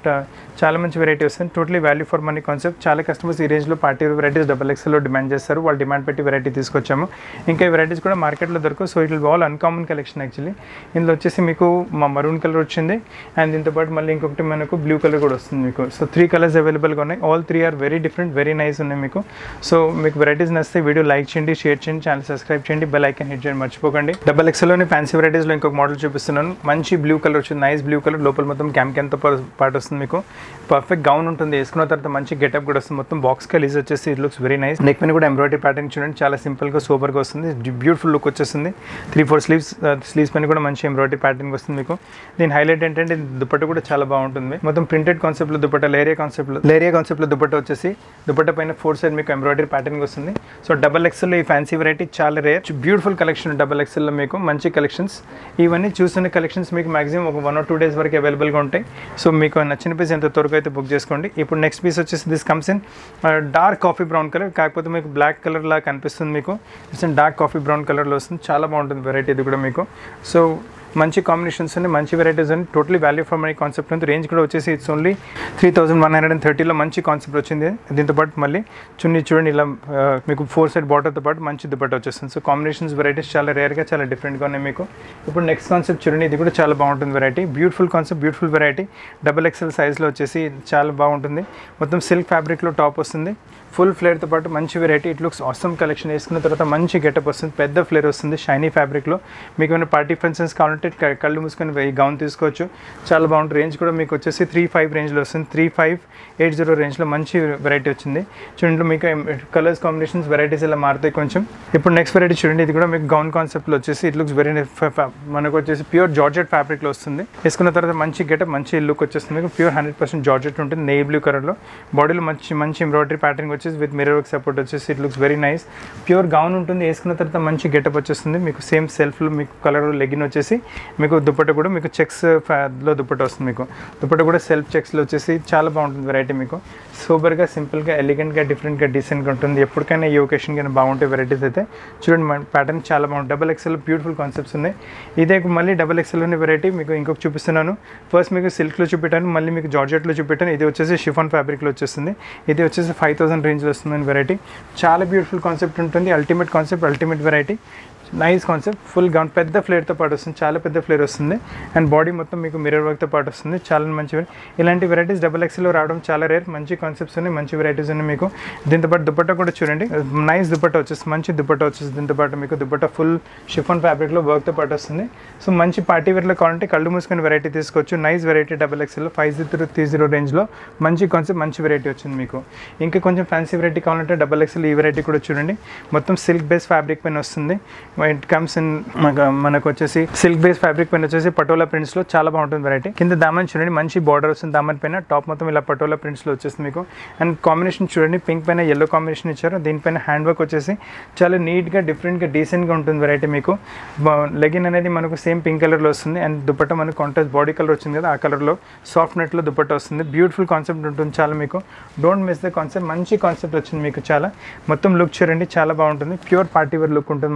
చాలా మంచి వెరైటీ వస్తుంది totally value for money concept చాలా కస్టమర్స్ ఈ రేంజ్లో పార్టీ వెరైటీస్ డబల్ ఎక్స్ఎల్లో డిమాండ్ చేస్తారు వాళ్ళు డిమాండ్ పెట్టి వెరైటీ తీసుకొచ్చాము ఇంకా ఈ వెరైటీస్ కూడా మార్కెట్లో దొరకవు so it will all uncommon collection actually ఇందులో వచ్చేసి మీకు మా మరూన్ కలర్ వచ్చింది అండ్ దీంతో పాటు మళ్ళీ ఇంకొకటి మనకు బ్లూ కలర్ కూడా వస్తుంది మీకు సో త్రీ కలర్స్ అవైలబుల్గా ఉన్నాయి all three are very different very nice ఉన్నాయి మీకు సో మీకు వెరైటీస్ నచ్చితే వీడియో లైక్ చేయండి షేర్ చేయండి ఛానల్ సబ్స్క్రైబ్ చేయండి బెల్ ఐకన్ హిట్ చేయండి మర్చిపోకండి డబల్ ఎక్స్ఎల్లోని ఫ్యాన్సీ వెరైటీస్లో ఇంకొక మోడల్ చూపిస్తున్నాను మంచి బ్లూ కలర్ వచ్చింది నైస్ బ్లూ కలర్ లోపల మొత్తం క్యామ్ క్యామ్తో పాటు వస్తుంది మీకు పర్ఫెక్ట్ గౌన్ ఉంటుంది వేసుకున్న తర్వాత మంచి గెటప్ కూడా వస్తుంది మొత్తం బాక్స్ కలీజ్ వచ్చేసి it looks very nice neck మీద కూడా ఎంబ్రాయిడరీ ప్యాటర్న్ చూడండి చాలా సింపుల్గా సూపర్గా వస్తుంది బ్యూటిఫుల్ లుక్ వచ్చేస్తుంది త్రీ ఫోర్ స్లీవ్స్ స్లీవ్స్ పైన కూడా మంచి ఎంబ్రాయిడరీ ప్యాటర్న్ వస్తుంది మీకు దీని హైలైట్ ఏంటంటే దుపట్ట కూడా చాలా బాగుంటుంది మొత్తం ప్రింటెడ్ కాన్సెప్ట్లో దుపట్ట లేరియా కాన్సెప్ట్లో లేరియా కాన్సెప్ట్లో దుపట్ట వచ్చేసి దుపట్ట పైన ఫోర్ సైడ్ మీకు ఎంబ్రాయిడరీ ప్యాటర్న్ వస్తుంది సో డబల్ ఎక్స్ఎల్లో ఈ ఫ్యాన్సీ వెరైటీ చాలా రేర్ బ్యూటిఫుల్ కలెక్షన్ డబల్ ఎక్స్ఎల్లో మీకు మంచి కలెక్షన్స్ ఇవన్నీ చూస్తున్న కలెక్షన్స్ మీకు మాక్సిమం ఒక వన్ ఆర్ టూ డేస్ వరకు అవైలబుల్గా ఉంటాయి సో మీకు నచ్చిన పీస్ ఎంత త్వరగా అయితే బుక్ చేసుకోండి ఇప్పుడు నెక్స్ట్ పీస్ వచ్చేసి this comes in dark coffee brown colour కాకపోతే మీకు బ్లాక్ కలర్ లా కనిపిస్తుంది మీకు ఇట్స్ డార్క్ కాఫీ బ్రౌన్ కలర్లో వస్తుంది చాలా బాగుంటుంది వెరైటీ ఇది కూడా మీకు సో మంచి కాంబినేషన్స్ ఉన్నాయి మంచి వెరైటీస్ ఉన్నాయి totally value for money concept ఉంది రేంజ్ కూడా వచ్చేసి it's only three thousand one hundred and థర్టీలో మంచి కాన్సెప్ట్ వచ్చింది దీంతో పాటు మళ్ళీ చున్నీ చూడండి ఇలా ఆ, మీకు ఫోర్ సైడ్ బార్డర్తో పాటు మంచి దుపట్ట వచ్చేస్తుంది సో కాంబినేషన్స్ వెరైటీస్ చాలా రేర్గా చాలా డిఫరెంట్గా ఉన్నాయి మీకు ఇప్పుడు నెక్స్ట్ కాన్సెప్ట్ చూడండి ఇది కూడా చాలా బాగుంటుంది variety beautiful concept beautiful variety double XL సైజ్లో వచ్చేసి చాలా బాగుంటుంది మొత్తం సిల్క్ ఫ్యాబ్రిక్లో టాప్ వస్తుంది ఫుల్ ఫ్లేర్తో పాటు మంచి variety it looks awesome collection వేసుకున్న తర్వాత మంచి గెటప్ వస్తుంది పెద్ద ఫ్లేర్ వస్తుంది షైనీ ఫ్యాబ్రిక్లో మీకు ఏమైనా పార్టీ ఫంక్షన్స్ కావాలంటే క- కళ్ళు మూసుకొని ఈ గౌన్ తీసుకోవచ్చు చాలా బాగుంటుంది రేంజ్ కూడా మీకు వచ్చేసి త్రీ ఫైవ్ రేంజ్లో వస్తుంది త్రీ ఫైవ్ ఎయిట్ జీరో రేంజ్లో మంచి వెరైటీ వచ్చింది చూడండి మీకు కలర్స్ కాంబినేషన్స్ వెరైటీస్ ఇలా మారుతాయి కొంచెం ఇప్పుడు నెక్స్ట్ వెరైటీ చూడండి ఇది కూడా మీకు గౌన్ కాన్సెప్ట్లో వచ్చేసి ఇట్ లుక్స్ వెరీ మనకు వచ్చేసి ప్యూర్ జార్జెట్ ఫ్యాబ్రిక్లో వస్తుంది వేసుకున్న తర్వాత మంచి గెటప్ మంచి లుక్ వచ్చేస్తుంది మీకు ప్యూర్ హండ్రెడ్ పర్సెంట్ జార్జెట్ ఉంటుంది నెయ్యి బ్లూ కలర్లో బాడీలో మంచి మంచి ఎంబ్రాయిడరీ ప్యాటర్న్ వచ్చేసి విత్ మిరర్ వర్క్ సపోర్ట్ వచ్చేసి it looks very nice pure gown ఉంటుంది వేసుకున్న తర్వాత మంచి గెటప్ వచ్చేస్తుంది మీకు సేమ్ సెల్ఫ్లో మీకు కలర్ లెగిన్ వచ్చేసి మీకు దుపట్ట కూడా మీకు చెక్స్ లో దుపట్ట వస్తుంది మీకు దుపట్ట కూడా సెల్ఫ్ చెక్స్లో వచ్చేసి చాలా బాగుంటుంది వెరైటీ మీకు సూపర్గా సింపుల్గా ఎలిగెంట్గా డిఫరెంట్గా డీసెంట్గా ఉంటుంది ఎప్పటికైనా ఈ ఒకేషన్ కానీ బాగుంటాయి వెరైటీస్ అయితే చూడండి మన ప్యాటర్న్ చాలా బాగుంటుంది డబల్ ఎక్స్ఎల్ బ్యూటిఫుల్ కాన్సెప్ట్స్ ఉన్నాయి ఇదే మళ్ళీ డబల్ ఎక్స్ఎల్లోని వెరైటీ మీకు ఇంకొక చూపిస్తున్నాను ఫస్ట్ మీకు సిల్క్లో చూపెట్టాను మళ్ళీ మీకు జార్జెట్లో చూపెట్టాను ఇది వచ్చేసి షిఫాన్ ఫ్యాబ్రిక్లో వచ్చేస్తుంది ఇది వచ్చేసి ఫైవ్ థౌసండ్ రేంజ్లో వస్తుంది వెరైటీ చాలా బ్యూటిఫుల్ కాన్సెప్ట్ ఉంటుంది ultimate concept ultimate variety nice concept full gown పెద్ద ఫ్లేర్తో పాటు వస్తుంది చాలా పెద్ద ఫ్లేర్ వస్తుంది అండ్ బాడీ మొత్తం మీకు మిర్రర్ వర్క్తో పాటు వస్తుంది చాలా మంచి వెరై- ఇలాంటి వెరైటీస్ డబల్ ఎక్స్ఎల్లో రావడం చాలా రేర్ మంచి కాన్సెప్ట్స్ ఉన్నాయి మంచి వెరైటీస్ ఉన్నాయి మీకు దీంతో పాటు దుపట్టా కూడా చూడండి నైస్ దుపట్టా వచ్చేసి మంచి దుపట్టా వచ్చేసి దీంతో పాటు మీకు దుపట్టా ఫుల్ షిఫాన్ ఫ్యాబ్రిక్లో వర్క్తో పాటు వస్తుంది సో మంచి పార్టీ వేర్లో కావాలంటే కళ్ళు మూసుకొని వెరైటీ తీసుకోవచ్చు nice variety double XL five zero three zero రేంజ్లో మంచి కాన్సెప్ట్ మంచి వెరైటీ వచ్చింది మీకు ఇంకా కొంచెం ఫ్యాన్సీ వెరైటీ కావాలంటే డబల్ ఎక్స్ఎల్ ఈ వెరైటీ కూడా చూడండి మొత్తం సిల్క్ బేస్ ఫ్యాబ్రిక్ పైన వస్తుంది ఇట్ కమ్స్ ఇన్ మనకు వచ్చేసి సిల్క్ బేస్ ఫ్యాబ్రిక్ పైన వచ్చేసి పటోలా ప్రింట్స్లో చాలా బాగుంటుంది వెరైటీ కింద దామన్ చూడండి మంచి బార్డర్ వస్తుంది దామన్ పైన టాప్ మొత్తం ఇలా పటోలా ప్రింట్స్లో వచ్చేస్తుంది మీకు అండ్ కాంబినేషన్ చూడండి పింక్ పైన ఎల్లో కాంబినేషన్ ఇచ్చారు దీనిపైన హ్యాండ్ వర్క్ వచ్చేసి చాలా నీట్గా డిఫరెంట్గా డీసెంట్గా ఉంటుంది వెరైటీ మీకు లెగిన్ అనేది మనకు సేమ్ పింక్ కలర్లో వస్తుంది అండ్ దుపట్టా మనకు కాంట్రాస్ట్ బాడీ కలర్ వచ్చింది కదా ఆ కలర్లో సాఫ్ట్ నెట్లో దుపట్టా వస్తుంది బ్యూటిఫుల్ కాన్సెప్ట్ ఉంటుంది చాలా మీకు డోంట్ మిస్ ద కాన్సెప్ట్ మంచి కాన్సెప్ట్ వచ్చింది మీకు చాలా మొత్తం లుక్ చూడండి చాలా బాగుంటుంది ప్యూర్ పార్టీ వేర్ లుక్ ఉంటుంది మనకు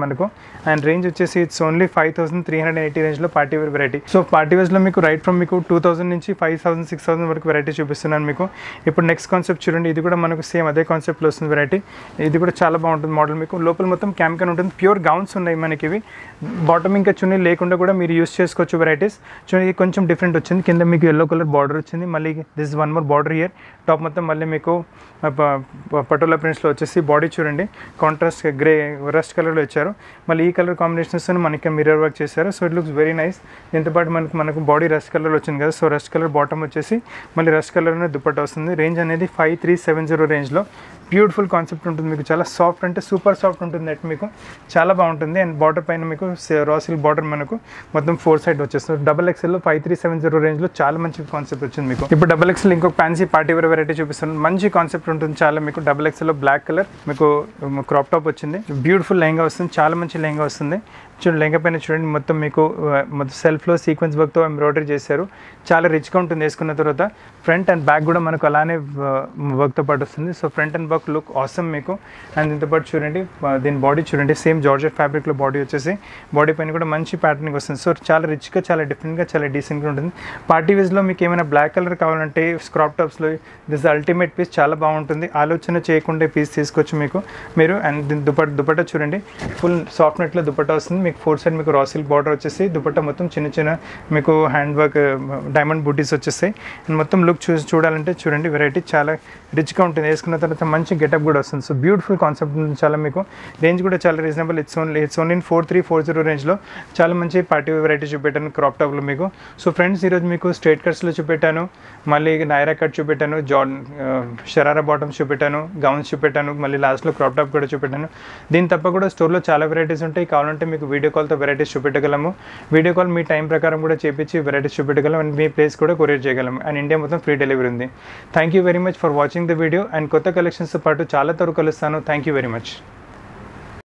అండ్ రేంజ్ వచ్చేసి it's only five thousand three hundred eighty రేంజ్లో party wear variety so party వేర్స్లో మీకు రైట్ ఫ్రమ్ మీకు టూ థౌసండ్ నుంచి ఫైవ్ థౌసండ్ సిక్స్ థౌసండ్ వరకు వెరైటీ చూపిస్తున్నాను మీకు ఇప్పుడు నెక్స్ట్ కాన్సెప్ట్ చూడండి ఇది కూడా మనకు సేమ్ అదే కాన్సెప్ట్లో వస్తుంది వెరైటీ ఇది కూడా చాలా బాగుంటుంది మోడల్ మీకు లోపల మొత్తం క్యామ్కన్ ఉంటుంది ప్యూర్ గౌన్స్ ఉన్నాయి మనకి ఇవి బాటమ్ ఇంకా చున్నీ లేకుండా కూడా మీరు యూస్ చేసుకోవచ్చు వెరైటీస్ చూడండి ఇది కొంచెం డిఫరెంట్ వచ్చింది కింద మీకు ఎల్లో కలర్ బార్డర్ వచ్చింది మళ్ళీ this one more border year top మొత్తం మళ్ళీ మీకు పటోలా ప్రింట్స్లో వచ్చేసి బాడీ చూడండి కాంట్రాస్ట్ గ్రే రస్ట్ కలర్లో ఇచ్చారు మళ్ళీ ఈ కలర్ కాంబినేషన్స్ మనకి మిర్రర్ వర్క్ చేశారు so it looks very nice దీంతో పాటు మనకు మనకు బాడీ రస్ట్ కలర్ వచ్చింది కదా సో రస్ట్ కలర్ బాటమ్ వచ్చేసి మళ్ళీ రస్ట్ కలర్ దుప్పట్ట వస్తుంది రేంజ్ అనేది ఫైవ్ త్రీ సెవెన్ జీరో రేంజ్లో బ్యూటిఫుల్ కాన్సెప్ట్ ఉంటుంది మీకు చాలా సాఫ్ట్ అంటే సూపర్ సాఫ్ట్ ఉంటుంది నెట్ మీకు చాలా బాగుంటుంది అండ్ బార్డర్ పైన మీకు రాసిల్ బార్డర్ మనకు మొత్తం ఫోర్ సైడ్ వచ్చేస్తుంది డబల్ ఎక్స్ఎల్లో ఫైవ్ త్రీ సెవెన్ జీరో రేంజ్లో చాలా మంచి కాన్సెప్ట్ వచ్చింది మీకు ఇప్పుడు డబల్ ఎక్స్ఎల్ ఇంకొక ఫ్యాన్సీ పార్టీ వేర్ వెరైటీ చూపిస్తున్నాను మంచి కాన్సెప్ట్ ఉంటుంది చాలా మీకు డబల్ ఎక్స్ఎల్లో బ్లాక్ కలర్ మీకు క్రాప్ టాప్ వచ్చింది బ్యూటిఫుల్ లెహంగా వస్తుంది చాలా మంచి లెహంగా వస్తుంది చూడండి లెహంగా పైన చూడండి మొత్తం మీకు ఆ, మొత్తం సెల్ఫ్లో సీక్వెన్స్ వర్క్తో ఎంబ్రాయిడరీ చేశారు చాలా రిచ్గా ఉంటుంది వేసుకున్న తర్వాత ఫ్రంట్ అండ్ బ్యాక్ కూడా మనకు అలానే వర్క్తో పాటు వస్తుంది so front and back look awesome మీకు అండ్ దీంతో పాటు చూడండి ఆ, దీని బాడీ చూడండి సేమ్ జార్జెట్ ఫ్యాబ్రిక్లో బాడీ వచ్చేసి బాడీ పైన కూడా మంచి ప్యాటర్నింగ్ వస్తుంది సో చాలా రిచ్గా చాలా డిఫరెంట్గా చాలా డీసెంట్గా ఉంటుంది పార్టీ వేస్లో మీకు ఏమైనా బ్లాక్ కలర్ కావాలంటే స్క్రాప్ టాప్స్లో దిస్ అల్టిమేట్ పీస్ చాలా బాగుంటుంది ఆలోచన చేయకుండా పీస్ తీసుకోవచ్చు మీకు మీరు అండ్ దీని దుపట్ట దుపట్ట చూడండి ఫుల్ సాఫ్ట్ నెట్లో దుపట్ట వస్తుంది మీకు ఫోర్ సైడ్ మీకు రాసిల్ బార్డర్ వచ్చేసి దుపట్ట మొత్తం చిన్న చిన్న మీకు హ్యాండ్ వర్క్ డైమండ్ బూటీస్ వచ్చేస్తాయి అండ్ మొత్తం లుక్ చూ చూడాలంటే చూడండి వెరైటీ చాలా రిచ్గా ఉంటుంది వేసుకున్న తర్వాత మంచి గెటప్ కూడా వస్తుంది సో బ్యూటిఫుల్ కాన్సెప్ట్ ఉంటుంది చాలా మీకు రేంజ్ కూడా చాలా reasonable it's only it's only four three four zero రేంజ్లో చాలా మంచి పార్టీ వెరైటీ చూపెట్టాను క్రాప్ టాప్లో మీకు సో ఫ్రెండ్స్ ఈరోజు మీకు స్ట్రేట్ కట్స్లో చూపెట్టాను మళ్ళీ నైరా కట్ చూపెట్టాను జాన్ షరారా బాటమ్స్ చూపెట్టాను గౌన్స్ చూపెట్టాను మళ్ళీ లాస్ట్లో క్రాప్ టాప్ కూడా చూపెట్టాను దీని తప్ప కూడా స్టోర్లో చాలా వెరైటీస్ ఉంటాయి కావాలంటే మీకు వీడియో కాల్తో వెరైటీస్ చూపెట్టగలము వీడియో కాల్ మీ టైం ప్రకారం కూడా చేపించి వెరైటీస్ చూపెట్టగలం అండ్ మీ ప్లేస్ కూడా కొరియర్ చేయగలము అండ్ ఇండియా మొత్తం ఫ్రీ డెలివరీ ఉంది thank you very much for watching the video and కొత్త కలెక్షన్స్తో పాటు చాలా త్వరగా కలుస్తాను థ్యాంక్ యూ వెరీ మచ్